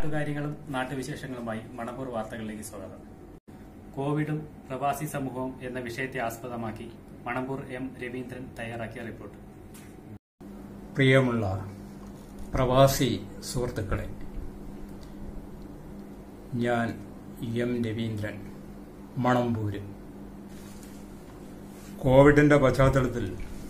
നാട്ടുകാര്യങ്ങളും നാട്ടുവിശേഷങ്ങളുമായി മണപ്പൂർ വാർത്തകളിലേക്ക് സ്വാഗതം കോവിഡും പ്രവാസി സമൂഹവും എന്ന വിഷയത്തെ ആസ്പദമാക്കി മണപ്പൂർ എം രവീന്ദ്രൻ തയ്യാറാക്കിയ റിപ്പോർട്ട് പ്രിയമുള്ള പ്രവാസി സുഹൃത്തുക്കളെ ഞാൻ എം രവീന്ദ്രൻ മണമ്പൂര് കോവിഡിന്റെ പശ്ചാത്തലത്തിൽ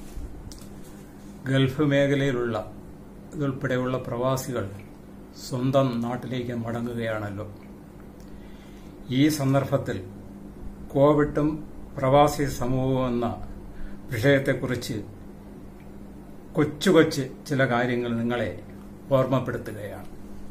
ഗൾഫ് മേഖലയിലുള്ള ഇതുൾപ്പെടെയുള്ള പ്രവാസികൾ സ്വന്തം നാട്ടിലേക്ക് മടങ്ങുകയാണല്ലോ ഈ സന്ദർഭത്തിൽ കോവിഡും പ്രവാസി സമൂഹവും എന്ന വിഷയത്തെക്കുറിച്ച് കൊച്ചു കൊച്ച് ചില കാര്യങ്ങൾ നിങ്ങളെ ഓർമ്മപ്പെടുത്തുകയാണ്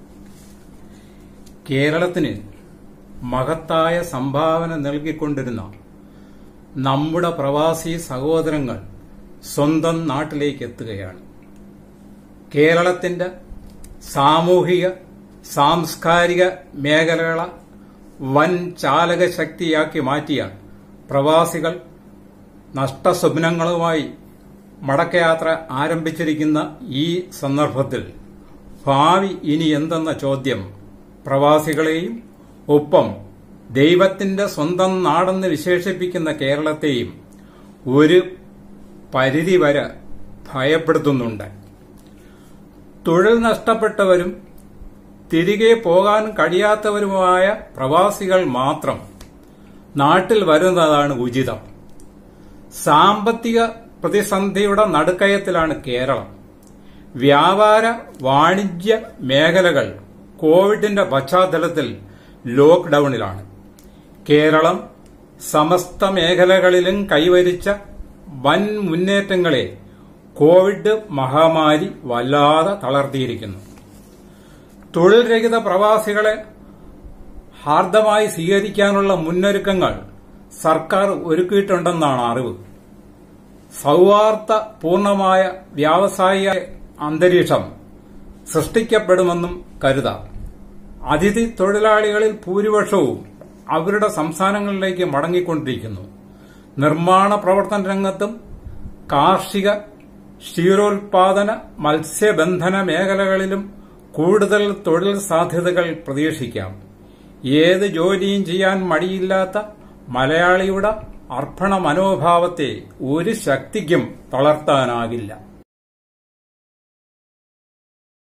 കേരളത്തിന് മഹത്തായ സംഭാവന നൽകിക്കൊണ്ടിരുന്ന നമ്മുടെ പ്രവാസി സഹോദരങ്ങൾ സ്വന്തം നാട്ടിലേക്ക് എത്തുകയാണ് കേരളത്തിന്റെ സാമൂഹിക സാംസ്കാരിക മേഖലകളെ വൻ ചാലക ശക്തിയാക്കി മാറ്റിയ പ്രവാസികൾ നഷ്ടസ്വപ്നങ്ങളുമായി മടക്കയാത്ര ആരംഭിച്ചിരിക്കുന്ന ഈ സന്ദർഭത്തിൽ ഭാവി ഇനി എന്തെന്ന ചോദ്യം പ്രവാസികളെയും ഒപ്പം ദൈവത്തിന്റെ സ്വന്തം നാടെന്ന് വിശേഷിപ്പിക്കുന്ന കേരളത്തെയും ഒരു പരിധിവരെ ഭയപ്പെടുത്തുന്നുണ്ട് തൊഴിൽ നഷ്ടപ്പെട്ടവരും തിരികെ പോകാൻ കഴിയാത്തവരുമായ പ്രവാസികൾ മാത്രം നാട്ടിൽ വരുന്നതാണ് ഉചിതം സാമ്പത്തിക പ്രതിസന്ധിയുടെ നടുക്കയത്തിലാണ് കേരളം വ്യാപാര വാണിജ്യ മേഖലകൾ കോവിഡിന്റെ പശ്ചാത്തലത്തിൽ ലോക്ഡൌണിലാണ് കേരളം സമസ്ത മേഖലകളിലും കൈവരിച്ച വൻ മുന്നേറ്റങ്ങളെ കോവിഡ് മഹാമാരി വല്ലാതെ തളർത്തിയിരിക്കുന്നു തൊഴിൽ രഹിത പ്രവാസികളെ ഹാർദമായി സ്വീകരിക്കാനുള്ള മുന്നൊരുക്കങ്ങൾ സർക്കാർ ഒരുക്കിയിട്ടുണ്ടെന്നാണ് അറിവ് സൌഹാർദ്ദ പൂർണമായ വ്യാവസായിക അന്തരീക്ഷം സൃഷ്ടിക്കപ്പെടുമെന്നും കരുതാം അതിഥി തൊഴിലാളികളിൽ ഭൂരിപക്ഷവും അവരുടെ സംസ്ഥാനങ്ങളിലേക്ക് മടങ്ങിക്കൊണ്ടിരിക്കുന്നു നിർമ്മാണ പ്രവർത്തന രംഗത്തും കാർഷിക ക്ഷീരോത്പാദന മത്സ്യബന്ധന മേഖലകളിലും കൂടുതൽ തൊഴിൽ സാധ്യതകൾ പ്രതീക്ഷിക്കാം ഏത് ജോലിയും ചെയ്യാൻ മടിയില്ലാത്ത മലയാളിയുടെ അർപ്പണ മനോഭാവത്തെ ഒരു ശക്തിക്കും തളർത്താനാകില്ല